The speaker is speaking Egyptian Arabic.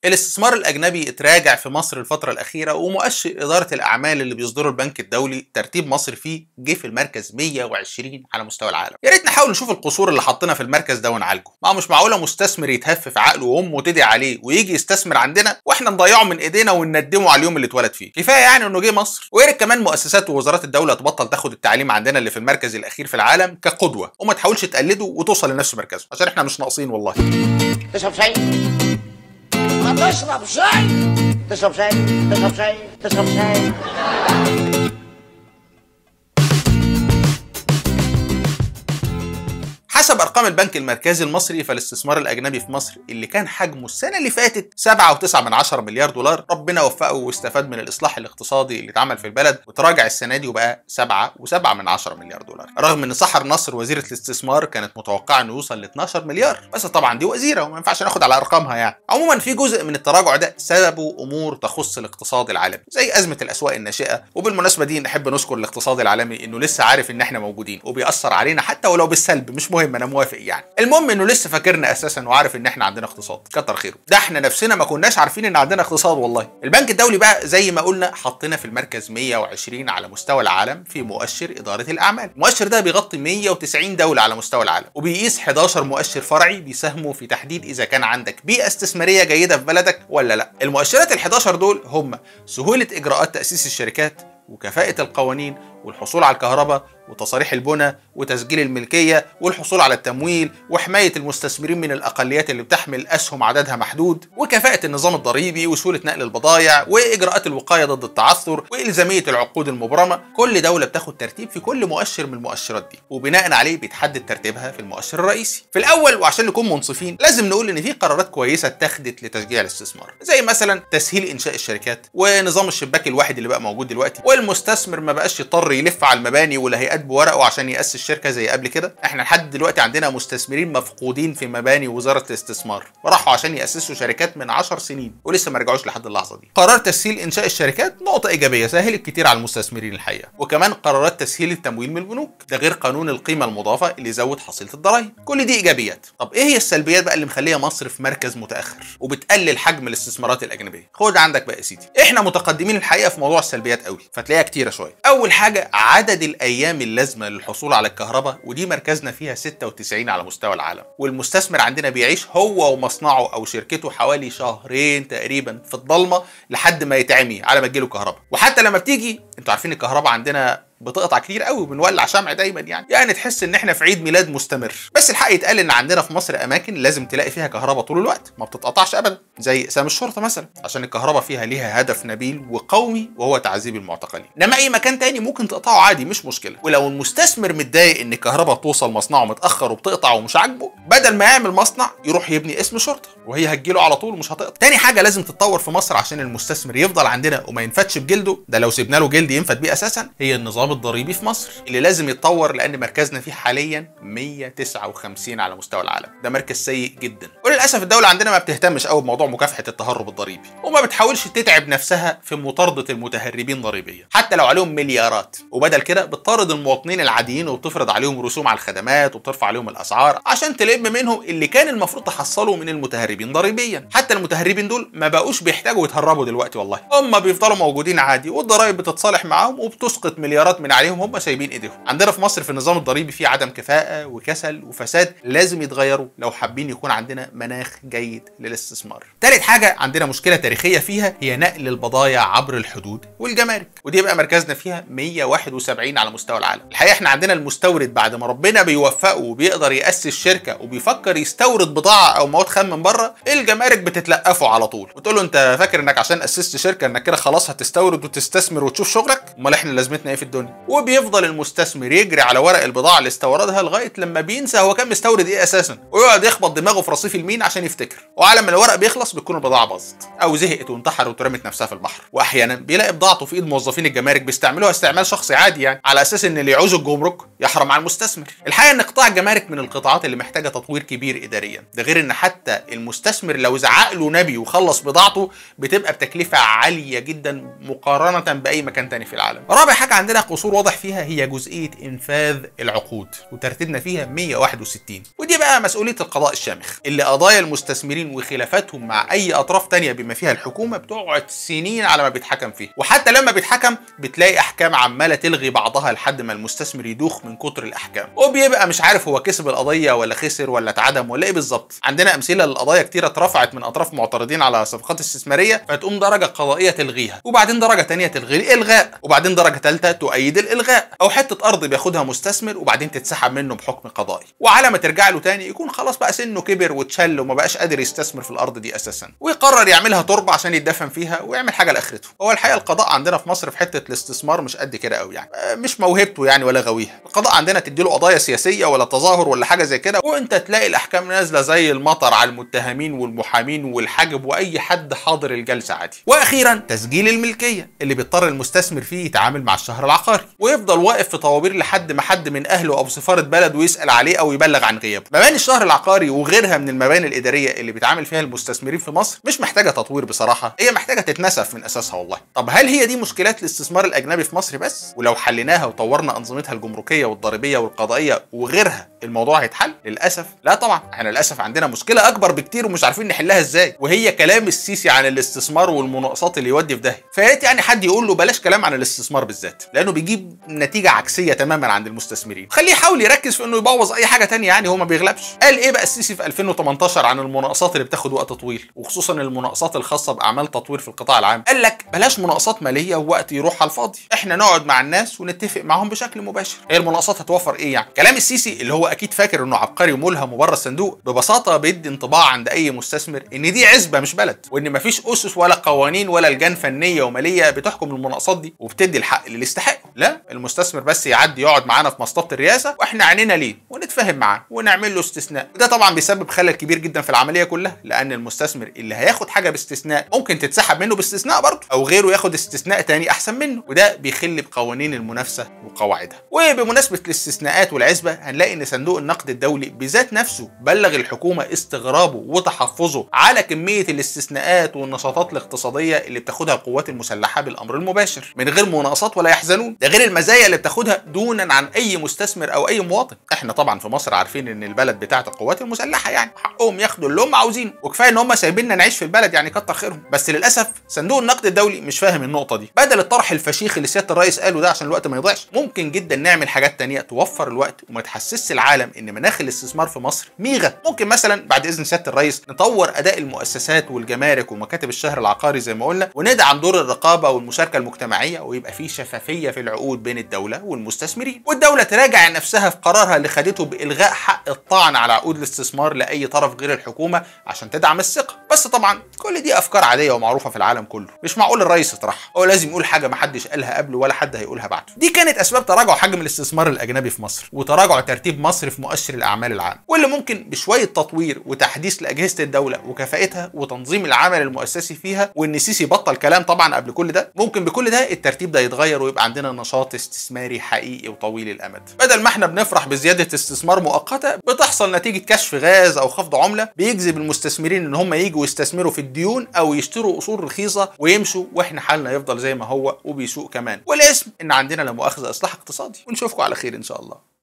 الاستثمار الاجنبي اتراجع في مصر الفتره الاخيره ومؤشر اداره الاعمال اللي بيصدره البنك الدولي ترتيب مصر فيه جه في المركز 120 على مستوى العالم يا ريت نحاول نشوف القصور اللي حطينا في المركز ده ونعالجه ما هو مش معقوله مستثمر يتهف في عقله وامه تدعي عليه ويجي يستثمر عندنا واحنا نضيعه من ايدينا ونندمه على اليوم اللي اتولد فيه كفايه يعني انه جه مصر ويا ريت كمان مؤسسات ووزارات الدوله تبطل تاخد التعليم عندنا اللي في المركز الاخير في العالم كقدوه وما تحاولش تقلده وتوصل لنفس مركزه عشان احنا مش ناقصين والله تشرب شاي ما تشرب شاي تشرب شاي تشرب شاي تشرب شاي حسب ارقام البنك المركزي المصري فالاستثمار الاجنبي في مصر اللي كان حجمه السنه اللي فاتت 7.9 من 10 مليار دولار ربنا وفقه واستفاد من الاصلاح الاقتصادي اللي اتعمل في البلد وتراجع السنه دي وبقى 7.7 من 10 مليار دولار رغم ان سحر نصر وزيره الاستثمار كانت متوقعه انه يوصل ل 12 مليار بس طبعا دي وزيره وما ينفعش ناخد على ارقامها يعني عموما في جزء من التراجع ده سببه امور تخص الاقتصاد العالمي زي ازمه الاسواق الناشئه وبالمناسبه دي نحب نشكر الاقتصاد العالمي انه لسه عارف ان احنا موجودين وبيأثر علينا حتى ولو بالسلب مش مهم انا موافق يعني المهم انه لسه فاكرنا اساسا وعارف ان احنا عندنا اقتصاد كتر خيره ده احنا نفسنا ما كناش عارفين ان عندنا اقتصاد والله البنك الدولي بقى زي ما قلنا حطينا في المركز 120 على مستوى العالم في مؤشر اداره الاعمال المؤشر ده بيغطي 190 دوله على مستوى العالم وبيقيس 11 مؤشر فرعي بيساهموا في تحديد اذا كان عندك بيئه استثماريه جيده في بلدك ولا لا المؤشرات ال11 دول هم سهوله اجراءات تاسيس الشركات وكفاءة القوانين والحصول على الكهرباء وتصاريح البنى وتسجيل الملكية والحصول على التمويل وحماية المستثمرين من الأقليات اللي بتحمل أسهم عددها محدود وكفاءة النظام الضريبي وسهولة نقل البضائع وإجراءات الوقاية ضد التعثر وإلزامية العقود المبرمة كل دولة بتاخد ترتيب في كل مؤشر من المؤشرات دي وبناء عليه بيتحدد ترتيبها في المؤشر الرئيسي في الأول وعشان نكون منصفين لازم نقول إن في قرارات كويسة اتخذت لتشجيع الاستثمار زي مثلا تسهيل إنشاء الشركات ونظام الشباك الواحد اللي بقى موجود دلوقتي والمستثمر ما بقاش يضطر يلف على المباني والهيئات بورقه عشان ياسس شركه زي قبل كده احنا لحد دلوقتي عندنا مستثمرين مفقودين في مباني وزاره الاستثمار وراحوا عشان ياسسوا شركات من 10 سنين ولسه ما رجعوش لحد اللحظه دي قرار تسهيل انشاء الشركات نقطه ايجابيه سهلت كتير على المستثمرين الحقيقه وكمان قرارات تسهيل التمويل من البنوك ده غير قانون القيمه المضافه اللي يزود حصيله الضرائب كل دي ايجابيات طب ايه هي السلبيات بقى اللي مخليه مصر في مركز متاخر وبتقلل حجم الاستثمارات الاجنبيه خد عندك بقى يا سيدي احنا متقدمين الحقيقه في موضوع السلبيات قوي فتلاقيها كتيره شويه اول حاجه عدد الايام اللازمه للحصول على الكهرباء ودي مركزنا فيها 96 على مستوى العالم والمستثمر عندنا بيعيش هو ومصنعه او شركته حوالي شهرين تقريبا في الضلمه لحد ما يتعمي على ما تجيله كهرباء وحتى لما بتيجي انتوا عارفين الكهرباء عندنا بتقطع كتير قوي وبنولع شمع دايما يعني يعني تحس ان احنا في عيد ميلاد مستمر بس الحق يتقال ان عندنا في مصر اماكن لازم تلاقي فيها كهرباء طول الوقت ما بتتقطعش ابدا زي اقسام الشرطه مثلا عشان الكهرباء فيها ليها هدف نبيل وقومي وهو تعذيب المعتقلين انما اي مكان تاني ممكن تقطعه عادي مش مشكله ولو المستثمر متضايق ان الكهرباء توصل مصنعه متاخر وبتقطع ومش عاجبه بدل ما يعمل مصنع يروح يبني اسم شرطه وهي هتجيله على طول ومش هتقطع تاني حاجه لازم تتطور في مصر عشان المستثمر يفضل عندنا وما ينفتش بجلده ده لو سيبنا له جلد ينفت بيه اساسا هي النظام الضريبي في مصر اللي لازم يتطور لان مركزنا فيه حاليا 159 على مستوى العالم ده مركز سيء جدا وللاسف الدوله عندنا ما بتهتمش قوي بموضوع مكافحه التهرب الضريبي وما بتحاولش تتعب نفسها في مطارده المتهربين ضريبيا حتى لو عليهم مليارات وبدل كده بتطارد المواطنين العاديين وبتفرض عليهم رسوم على الخدمات وبترفع عليهم الاسعار عشان تلم منهم اللي كان المفروض تحصله من المتهربين ضريبيا حتى المتهربين دول ما بقوش بيحتاجوا يتهربوا دلوقتي والله هم بيفضلوا موجودين عادي والضرائب بتتصالح معاهم وبتسقط مليارات من عليهم هم سايبين ايديهم عندنا في مصر في النظام الضريبي في عدم كفاءه وكسل وفساد لازم يتغيروا لو حابين يكون عندنا مناخ جيد للاستثمار تالت حاجه عندنا مشكله تاريخيه فيها هي نقل البضائع عبر الحدود والجمارك ودي بقى مركزنا فيها 171 على مستوى العالم الحقيقه احنا عندنا المستورد بعد ما ربنا بيوفقه وبيقدر ياسس شركه وبيفكر يستورد بضاعه او مواد خام من بره الجمارك بتتلقفه على طول وتقول له انت فاكر انك عشان اسست شركه انك كده خلاص هتستورد وتستثمر وتشوف شغلك امال احنا لازمتنا ايه في الدنيا وبيفضل المستثمر يجري على ورق البضاعه اللي استوردها لغايه لما بينسى هو كان مستورد ايه اساسا ويقعد يخبط دماغه في رصيف المين عشان يفتكر وعلى ما الورق بيخلص بتكون البضاعه باظت او زهقت وانتحرت ورمت نفسها في البحر واحيانا بيلاقي بضاعته في ايد موظفين الجمارك بيستعملوها استعمال شخصي عادي يعني على اساس ان اللي يعوز الجمرك يحرم على المستثمر الحقيقه ان قطاع الجمارك من القطاعات اللي محتاجه تطوير كبير اداريا ده غير ان حتى المستثمر لو زعق له نبي وخلص بضاعته بتبقى بتكلفه عاليه جدا مقارنه باي مكان تاني في العالم العالم رابع حاجه عندنا قصور واضح فيها هي جزئيه انفاذ العقود وترتيبنا فيها 161 ودي بقى مسؤوليه القضاء الشامخ اللي قضايا المستثمرين وخلافاتهم مع اي اطراف تانية بما فيها الحكومه بتقعد سنين على ما بيتحكم فيها وحتى لما بيتحكم بتلاقي احكام عماله تلغي بعضها لحد ما المستثمر يدوخ من كتر الاحكام وبيبقى مش عارف هو كسب القضيه ولا خسر ولا اتعدم ولا ايه بالظبط عندنا امثله للقضايا كتيره اترفعت من اطراف معترضين على صفقات استثماريه فتقوم درجه قضائيه تلغيها وبعدين درجه تانية تلغي الالغاء وبعدين درجه ثالثه تؤيد الالغاء او حته ارض بياخدها مستثمر وبعدين تتسحب منه بحكم قضائي وعلى ما ترجع له تاني يكون خلاص بقى سنه كبر واتشل وما بقاش قادر يستثمر في الارض دي اساسا ويقرر يعملها تربه عشان يتدفن فيها ويعمل حاجه لاخرته هو الحقيقه القضاء عندنا في مصر في حته الاستثمار مش قد كده قوي يعني آه، مش موهبته يعني ولا غاويها القضاء عندنا تديله قضايا سياسيه ولا تظاهر ولا حاجه زي كده وانت تلاقي الاحكام نازله زي المطر على المتهمين والمحامين والحاجب واي حد حاضر الجلسه عادي واخيرا تسجيل الملكيه اللي بيضطر المستثمر فيه يتعامل مع الشهر العقاري ويفضل واقف في طوابير لحد ما حد من اهله او سفاره بلد ويسال عليه او يبلغ عن غيابه مباني الشهر العقاري وغيرها من المباني الاداريه اللي بيتعامل فيها المستثمرين في مصر مش محتاجه تطوير بصراحه هي محتاجه تتنسف من اساسها والله طب هل هي دي مشكلات الاستثمار الاجنبي في مصر بس ولو حليناها وطورنا انظمتها الجمركيه والضريبيه والقضائيه وغيرها الموضوع هيتحل للاسف لا طبعا احنا للاسف عندنا مشكله اكبر بكتير ومش عارفين نحلها ازاي وهي كلام السيسي عن الاستثمار والمناقصات اللي يودي في داهيه فيا ريت يعني حد يقول له بلاش كلام عن الاستثمار بالذات لانه بيجيب نتيجه عكسيه تماما عند المستثمرين خليه يحاول يركز في انه يبوظ اي حاجه تانية يعني هو ما بيغلبش قال ايه بقى السيسي في 2018 عن المناقصات اللي بتاخد وقت طويل وخصوصا المناقصات الخاصه باعمال تطوير في القطاع العام قال لك بلاش مناقصات ماليه ووقت يروح على الفاضي احنا نقعد مع الناس ونتفق معاهم بشكل مباشر هي المناقصات هتوفر ايه يعني كلام السيسي اللي هو اكيد فاكر انه عبقري وملهم وبره الصندوق ببساطه بيدي انطباع عند اي مستثمر ان دي عزبه مش بلد وان مفيش اسس ولا قوانين ولا لجان فنيه وماليه بتحكم المناقصات دي وبتدي الحق للي يستحقه لا المستثمر بس يعدي يقعد معانا في مصطبه الرئاسه واحنا عينينا ليه ونتفاهم معاه ونعمل له استثناء وده طبعا بيسبب خلل كبير جدا في العمليه كلها لان المستثمر اللي هياخد حاجه باستثناء ممكن تتسحب منه باستثناء برضه او غيره ياخد استثناء تاني احسن منه وده بيخل بقوانين المنافسه وقواعدها وبمناسبه الاستثناءات والعزبه هنلاقي ان صندوق النقد الدولي بذات نفسه بلغ الحكومه استغرابه وتحفظه على كميه الاستثناءات والنشاطات الاقتصاديه اللي بتاخدها القوات المسلحه بالامر المباشر من غير مناقصات ولا يحزنون ده غير المزايا اللي بتاخدها دونا عن اي مستثمر او اي مواطن احنا طبعا في مصر عارفين ان البلد بتاعه القوات المسلحه يعني حقهم ياخدوا اللي هم عاوزينه وكفايه ان هم سايبيننا نعيش في البلد يعني كتر خيرهم بس للاسف صندوق النقد الدولي مش فاهم النقطه دي بدل الطرح الفشيخ اللي سياده الرئيس قاله ده عشان الوقت ما يضيعش ممكن جدا نعمل حاجات تانية توفر الوقت وما تحسسش العالم ان مناخ الاستثمار في مصر ميغه ممكن مثلا بعد اذن سياده الرئيس نطور اداء المؤسسات والجمارك ومكاتب الشهر العقاري زي ما قلنا وندعم دور الرقابه والمشاركه المجتمعيه ويبقى في شفافيه في العقود بين الدوله والمستثمرين والدوله تراجع نفسها في قرارها اللي خدته بالغاء حق الطعن على عقود الاستثمار لاي طرف غير الحكومه عشان تدعم الثقه بس طبعا كل دي افكار عاديه ومعروفه في العالم كله مش معقول الرئيس يطرحها هو لازم يقول حاجه ما حدش قالها قبله ولا حد هيقولها بعده دي كانت اسباب تراجع حجم الاستثمار الاجنبي في مصر وتراجع ترتيب مصر في مؤشر الاعمال العام واللي ممكن بشويه تطوير وتحديث لاجهزه الدوله وكفاءتها وتنظيم العمل المؤسسي فيها وان السيسي بطل كلام طبعا قبل كل ده ممكن بكل ده الترتيب ده يتغير ويبقى عندنا نشاط استثماري حقيقي وطويل الامد بدل ما احنا بنفرح بزياده استثمار مؤقته بتحصل نتيجه كشف غاز او خفض عمله بيجذب المستثمرين ان هم يجوا يستثمروا في الديون او يشتروا اصول رخيصه ويمشوا واحنا حالنا يفضل زي ما هو وبيسوق كمان والاسم ان عندنا لا مؤاخذه اصلاح اقتصادي ونشوفكم على خير ان شاء الله